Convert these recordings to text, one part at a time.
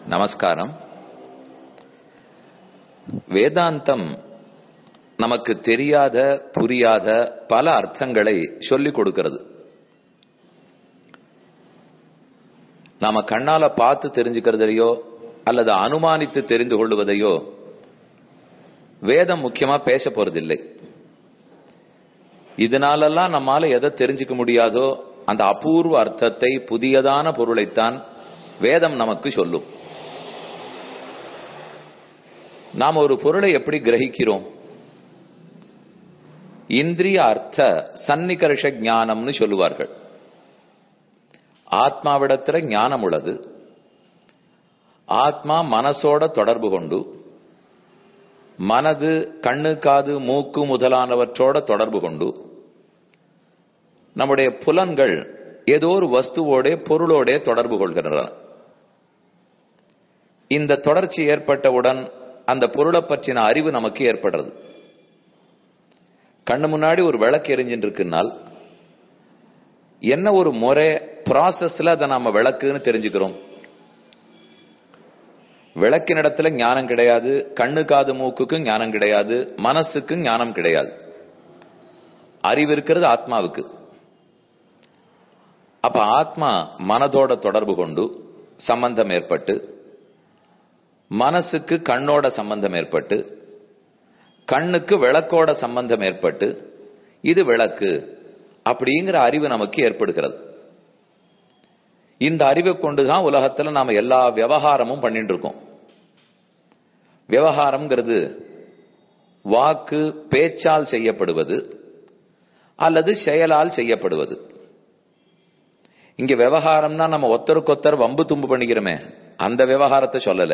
நமஸ்காரம் வேதாந்தம் நமக்கு தெரியாத புரியாத பல அர்த்தங்களை சொல்லிக் கொடுக்கிறது நாம கண்ணால பார்த்து தெரிஞ்சுக்கிறதையோ அல்லது அனுமானித்து தெரிந்து கொள்வதையோ வேதம் முக்கியமா பேச போறதில்லை இதனாலெல்லாம் நம்மால எதை தெரிஞ்சுக்க முடியாதோ அந்த அபூர்வ அர்த்தத்தை புதியதான பொருளைத்தான் வேதம் நமக்கு சொல்லும் நாம் ஒரு பொருளை எப்படி கிரகிக்கிறோம் இந்திரிய அர்த்த சன்னிகர்ஷ ஞானம்னு சொல்லுவார்கள் ஆத்மாவிடத்துல ஞானம் உள்ளது ஆத்மா மனசோட தொடர்பு கொண்டு மனது கண்ணு காது மூக்கு முதலானவற்றோட தொடர்பு கொண்டு நம்முடைய புலன்கள் ஏதோ ஒரு வஸ்துவோட பொருளோட தொடர்பு கொள்கின்றன இந்த தொடர்ச்சி ஏற்பட்டவுடன் அந்த பொருளை பற்றின அறிவு நமக்கு ஏற்படுறது கண்ணு முன்னாடி ஒரு விளக்கு எரிஞ்சிட்டு இருக்குனால் என்ன ஒரு முறை ப்ராசஸ்ல அதை நாம விளக்குன்னு தெரிஞ்சுக்கிறோம் விளக்கின் இடத்துல ஞானம் கிடையாது கண்ணு காது மூக்குக்கும் ஞானம் கிடையாது மனசுக்கும் ஞானம் கிடையாது அறிவு இருக்கிறது ஆத்மாவுக்கு அப்ப ஆத்மா மனதோட தொடர்பு கொண்டு சம்பந்தம் ஏற்பட்டு மனசுக்கு கண்ணோட சம்பந்தம் ஏற்பட்டு கண்ணுக்கு விளக்கோட சம்பந்தம் ஏற்பட்டு இது விளக்கு அப்படிங்கிற அறிவு நமக்கு ஏற்படுகிறது இந்த அறிவை கொண்டுதான் உலகத்துல நாம எல்லா விவகாரமும் பண்ணிட்டு இருக்கோம் விவகாரம்ங்கிறது வாக்கு பேச்சால் செய்யப்படுவது அல்லது செயலால் செய்யப்படுவது இங்க விவகாரம்னா நம்ம ஒத்தருக்கொத்தர் வம்பு தும்பு பண்ணிக்கிறோமே அந்த விவகாரத்தை சொல்லல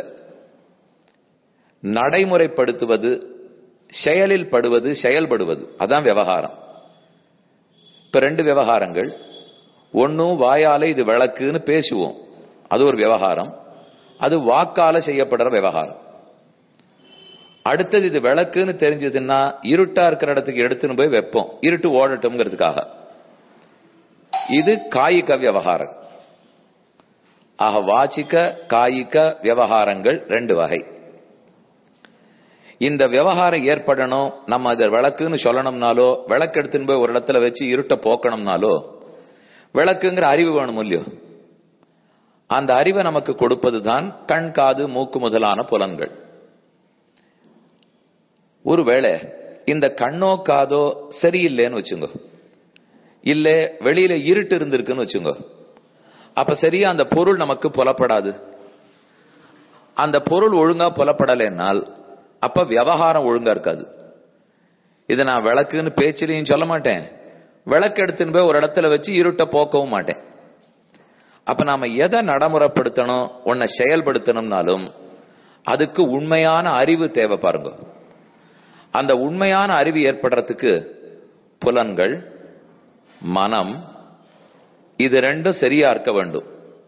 நடைமுறைப்படுத்துவது செயலில் படுவது செயல்படுவது அதான் விவகாரம் இப்ப ரெண்டு விவகாரங்கள் ஒன்னும் வாயால இது விளக்குன்னு பேசுவோம் அது ஒரு விவகாரம் அது வாக்கால செய்யப்படுற விவகாரம் அடுத்தது இது விளக்குன்னு தெரிஞ்சதுன்னா இருட்டா இருக்கிற இடத்துக்கு எடுத்துன்னு போய் வைப்போம் இருட்டு ஓடட்டும்ங்கிறதுக்காக இது காயிக விவகாரம் ஆக வாச்சிக்க காயிக்க விவகாரங்கள் ரெண்டு வகை இந்த விவகாரம் ஏற்படணும் நம்ம அதை விளக்குன்னு சொல்லணும்னாலோ விளக்கு எடுத்துன்னு போய் ஒரு இடத்துல வச்சு இருட்ட போக்கணும்னாலோ விளக்குங்கிற அறிவு வேணும் இல்லையோ அந்த அறிவை நமக்கு கொடுப்பதுதான் கண் காது மூக்கு முதலான புலன்கள் ஒருவேளை இந்த கண்ணோ காதோ சரியில்லைன்னு வச்சுங்க இல்ல வெளியில இருட்டு இருந்திருக்குன்னு வச்சுங்க அப்ப சரியா அந்த பொருள் நமக்கு புலப்படாது அந்த பொருள் ஒழுங்கா புலப்படலைன்னால் அப்ப விவகாரம் ஒழுங்கா இருக்காது இதை நான் விளக்குன்னு பேச்சிலையும் சொல்ல மாட்டேன் விளக்கு எடுத்துன்னு போய் ஒரு இடத்துல வச்சு இருட்ட போக்கவும் மாட்டேன் அப்ப நாம எதை நடைமுறைப்படுத்தணும் உன்னை செயல்படுத்தணும்னாலும் அதுக்கு உண்மையான அறிவு தேவை பாருங்க அந்த உண்மையான அறிவு ஏற்படுறதுக்கு புலன்கள் மனம் இது ரெண்டும் சரியா இருக்க வேண்டும்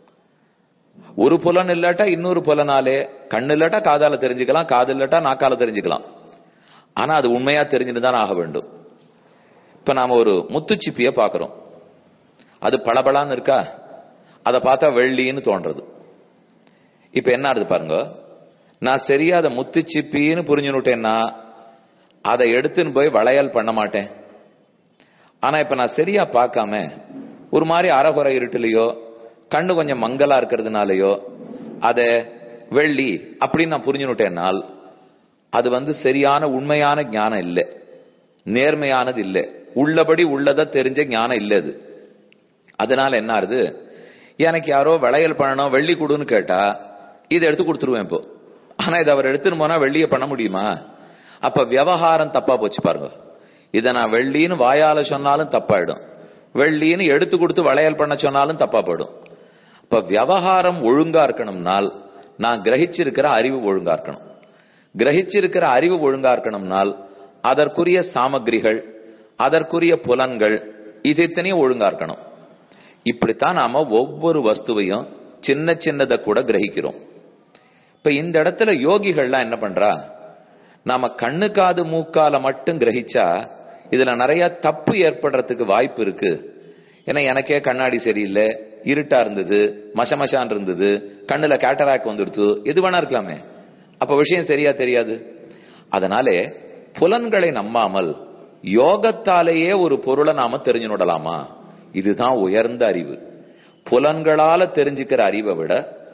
ஒரு புலன் இல்லாட்டா இன்னொரு புலனாலே கண்ணு இல்லாட்டா காதால தெரிஞ்சுக்கலாம் காது இல்லாட்டா நாக்கால தெரிஞ்சுக்கலாம் ஆனா அது உண்மையா தெரிஞ்சுட்டு தான் ஆக வேண்டும் இப்ப நாம ஒரு முத்துச்சிப்பிய பாக்குறோம் அது பளபளான்னு இருக்கா அதை பார்த்தா வெள்ளின்னு தோன்றது இப்ப என்ன ஆகுது பாருங்க நான் சரியா அதை முத்துச்சிப்பின்னு புரிஞ்சுனுட்டேன்னா அதை எடுத்துன்னு போய் வளையல் பண்ண மாட்டேன் ஆனா இப்ப நான் சரியா பார்க்காம ஒரு மாதிரி அறகுறை இருட்டுலையோ கண்ணு கொஞ்சம் மங்கலா இருக்கிறதுனாலயோ அத வெள்ளி அப்படின்னு நான் புரிஞ்சுனுட்டேனால் அது வந்து சரியான உண்மையான ஞானம் இல்லை நேர்மையானது இல்லை உள்ளபடி உள்ளத தெரிஞ்ச ஞானம் இல்லை அது அதனால என்ன ஆறுது எனக்கு யாரோ விளையல் பண்ணணும் வெள்ளி கொடுன்னு கேட்டா இதை எடுத்து கொடுத்துருவேன் இப்போ ஆனா இதை அவர் எடுத்துன்னு போனா வெள்ளிய பண்ண முடியுமா அப்ப விவகாரம் தப்பா போச்சு பாருங்க இதை நான் வெள்ளின்னு வாயால சொன்னாலும் தப்பாயிடும் வெள்ளின்னு எடுத்து கொடுத்து வளையல் பண்ண சொன்னாலும் தப்பா போயிடும் இப்ப விவகாரம் ஒழுங்கா இருக்கணும்னால் நான் கிரகிச்சிருக்கிற அறிவு ஒழுங்கா இருக்கணும் கிரகிச்சிருக்கிற அறிவு ஒழுங்கா இருக்கணும்னால் அதற்குரிய சாமகிரிகள் அதற்குரிய புலன்கள் இது இத்தனையும் ஒழுங்கா இருக்கணும் இப்படித்தான் நாம ஒவ்வொரு வஸ்துவையும் சின்ன சின்னதை கூட கிரகிக்கிறோம் இப்ப இந்த இடத்துல யோகிகள்லாம் என்ன பண்றா நாம கண்ணு காது மூக்கால மட்டும் கிரகிச்சா இதுல நிறைய தப்பு ஏற்படுறதுக்கு வாய்ப்பு இருக்கு ஏன்னா எனக்கே கண்ணாடி சரியில்லை இருட்டா இருந்தது மசமசான் இருந்தது கண்ணுல கேட்டராக் வந்துடுத்து எது வேணா இருக்கலாமே அப்ப விஷயம் சரியா தெரியாது அதனாலே புலன்களை நம்பாமல் யோகத்தாலேயே ஒரு பொருளை நாம தெரிஞ்சு விடலாமா இதுதான் உயர்ந்த அறிவு புலன்களால தெரிஞ்சுக்கிற அறிவை விட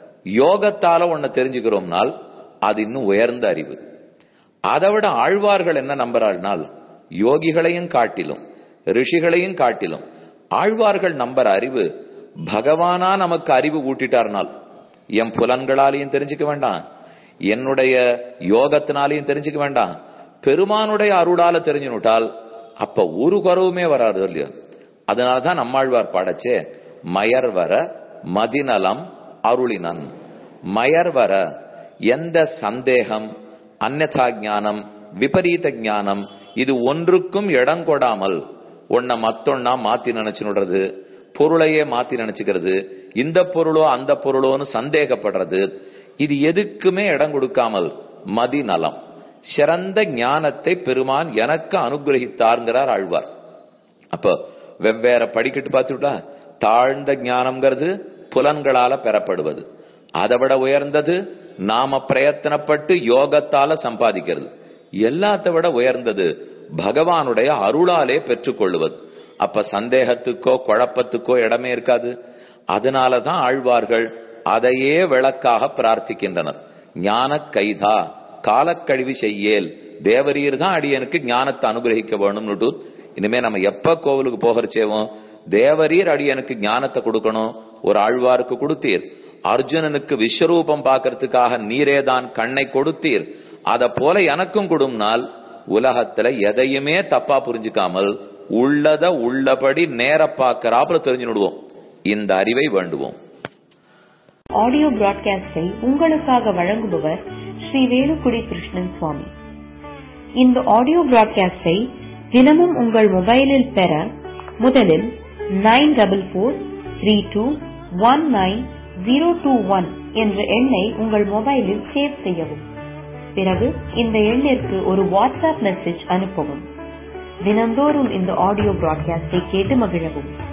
யோகத்தால ஒன்ன தெரிஞ்சுக்கிறோம்னால் அது இன்னும் உயர்ந்த அறிவு அதை விட ஆழ்வார்கள் என்ன நம்புறாள்னால் யோகிகளையும் காட்டிலும் ரிஷிகளையும் காட்டிலும் ஆழ்வார்கள் நம்புற அறிவு பகவானா நமக்கு அறிவு ஊட்டிட்டார்னால் என் புலன்களாலையும் தெரிஞ்சுக்க வேண்டாம் என்னுடைய யோகத்தினாலையும் தெரிஞ்சுக்க வேண்டாம் பெருமானுடைய அருளால தெரிஞ்சுனுட்டால் அப்ப ஒரு குறவுமே வராது இல்லையா அதனாலதான் நம்மாழ்வார் பாடச்சே மயர் வர மதிநலம் அருளினன் மயர் வர எந்த சந்தேகம் அந்நதா ஞானம் விபரீத ஞானம் இது ஒன்றுக்கும் இடம் கொடாமல் ஒன்ன மத்தொன்னா மாத்தி நினைச்சுடுறது பொருளையே மாத்தி நினைச்சுக்கிறது இந்த பொருளோ அந்த பொருளோன்னு சந்தேகப்படுறது இது எதுக்குமே இடம் கொடுக்காமல் மதிநலம் சிறந்த ஞானத்தை பெருமான் எனக்கு அனுகிரகித்தார்ங்கிறார் ஆழ்வார் அப்போ வெவ்வேற படிக்கட்டு பார்த்துட்டா தாழ்ந்த ஞானம்ங்கிறது புலன்களால பெறப்படுவது அதை விட உயர்ந்தது நாம பிரயத்தனப்பட்டு யோகத்தால சம்பாதிக்கிறது எல்லாத்த விட உயர்ந்தது பகவானுடைய அருளாலே பெற்றுக்கொள்வது அப்ப சந்தேகத்துக்கோ குழப்பத்துக்கோ இடமே இருக்காது அதனாலதான் ஆழ்வார்கள் அதையே விளக்காக பிரார்த்திக்கின்றனர் ஞான கைதா காலக்கழிவு செய்யேல் தேவரீர் தான் அடியனுக்கு ஞானத்தை அனுகிரகிக்க வேணும்னுட்டு இனிமே நம்ம எப்ப கோவிலுக்கு போகிறச்சேவும் தேவரீர் அடியனுக்கு ஞானத்தை கொடுக்கணும் ஒரு ஆழ்வாருக்கு கொடுத்தீர் அர்ஜுனனுக்கு விஸ்வரூபம் பார்க்கறதுக்காக நீரேதான் கண்ணை கொடுத்தீர் அத போல எனக்கும் கொடும்னால் உலகத்துல எதையுமே தப்பா புரிஞ்சுக்காமல் உள்ளத உள்ளபடி நேர பார்க்கறாப்புல தெரிஞ்சுடுவோம் இந்த அறிவை வேண்டுவோம் ஆடியோ பிராட்காஸ்டை உங்களுக்காக வழங்குபவர் ஸ்ரீ வேலுக்குடி கிருஷ்ணன் சுவாமி இந்த ஆடியோ பிராட்காஸ்டை தினமும் உங்கள் மொபைலில் பெற முதலில் nine double four three two one nine zero two one என்ற எண்ணை உங்கள் மொபைலில் சேவ் செய்யவும் பிறகு இந்த எண்ணிற்கு ஒரு வாட்ஸ்அப் மெசேஜ் அனுப்பவும் தினந்தோறும் இந்த ஆடியோ பிராட்காஸ்டை கேட்டு மகிழவும்